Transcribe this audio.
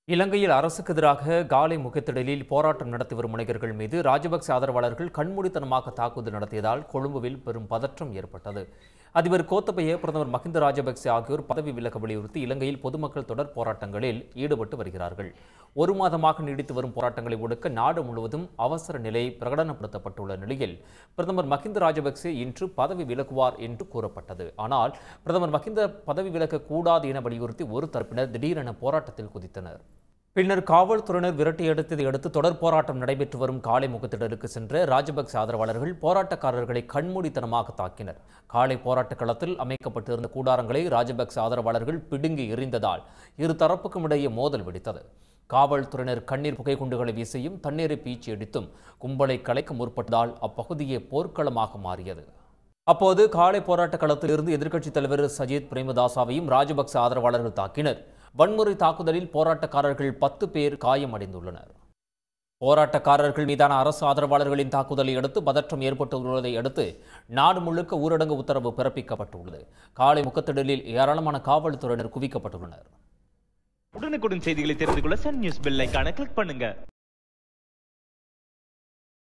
இலங்கையில் அரசுக்கு எதிராக காலை முகத்திடலில் போராட்டம் நடத்தி வரும் மனிதர்கள் மீது ராஜபக்ச ஆதரவாளர்கள் கண்மூடித்தனமாக தாக்குதல் நடத்தியதால் கொழும்புவில் பெரும் பதற்றம் ஏற்பட்டது அதிபர் கோத்தபய பிரதமர் மஹிந்த ராஜபக்சே ஆகியோர் பதவி விலக வலியுறுத்தி இலங்கையில் பொதுமக்கள் தொடர் போராட்டங்களில் ஈடுபட்டு வருகிறார்கள் ஒரு மாதமாக நீடித்து வரும் போராட்டங்களை ஒடுக்க நாடு முழுவதும் அவசர நிலை பிரகடனப்படுத்தப்பட்டுள்ள நிலையில் பிரதமர் மஹிந்த ராஜபக்சே இன்று பதவி விலகுவார் என்று கூறப்பட்டது ஆனால் பிரதமர் மஹிந்த பதவி விலக கூடாது என வலியுறுத்தி ஒரு தரப்பினர் திடீரென போராட்டத்தில் குதித்தனர் பின்னர் காவல்துறையினர் விரட்டியடித்ததை அடுத்து தொடர் போராட்டம் நடைபெற்று வரும் காலை முகத்திடலுக்கு சென்ற ராஜபக்ச ஆதரவாளர்கள் போராட்டக்காரர்களை கண்மூடித்தனமாக தாக்கினர் காலை போராட்ட களத்தில் அமைக்கப்பட்டிருந்த கூடாரங்களை ராஜபக்ச ஆதரவாளர்கள் பிடுங்கி எறிந்ததால் இரு தரப்புக்கும் இடையே மோதல் வெடித்தது காவல்துறையினர் கண்ணீர் புகை குண்டுகளை வீசியும் தண்ணீரை பீச்சி அடித்தும் கும்பலை கலைக்க முற்பட்டதால் அப்பகுதியே போர்க்களமாக மாறியது அப்போது காலை போராட்ட களத்தில் இருந்து எதிர்க்கட்சித் தலைவர் சஜித் பிரேமதாசாவையும் ராஜபக்ச ஆதரவாளர்கள் தாக்கினர் வன்முறை தாக்குதலில் போராட்டக்காரர்கள் பத்து பேர் காயமடைந்துள்ளனர் போராட்டக்காரர்கள் மீதான அரசு ஆதரவாளர்களின் தாக்குதலை அடுத்து பதற்றம் ஏற்பட்டுள்ளதை அடுத்து நாடு முழுக்க ஊரடங்கு உத்தரவு பிறப்பிக்கப்பட்டுள்ளது காலை முகத்திடலில் ஏராளமான காவல்துறையினர் குவிக்கப்பட்டுள்ளனர் உடனுக்குடன் செய்திகளை தெரிந்து கொள்ள சன் நியூஸ் பெல் ஐகானை கிளிக் பண்ணுங்க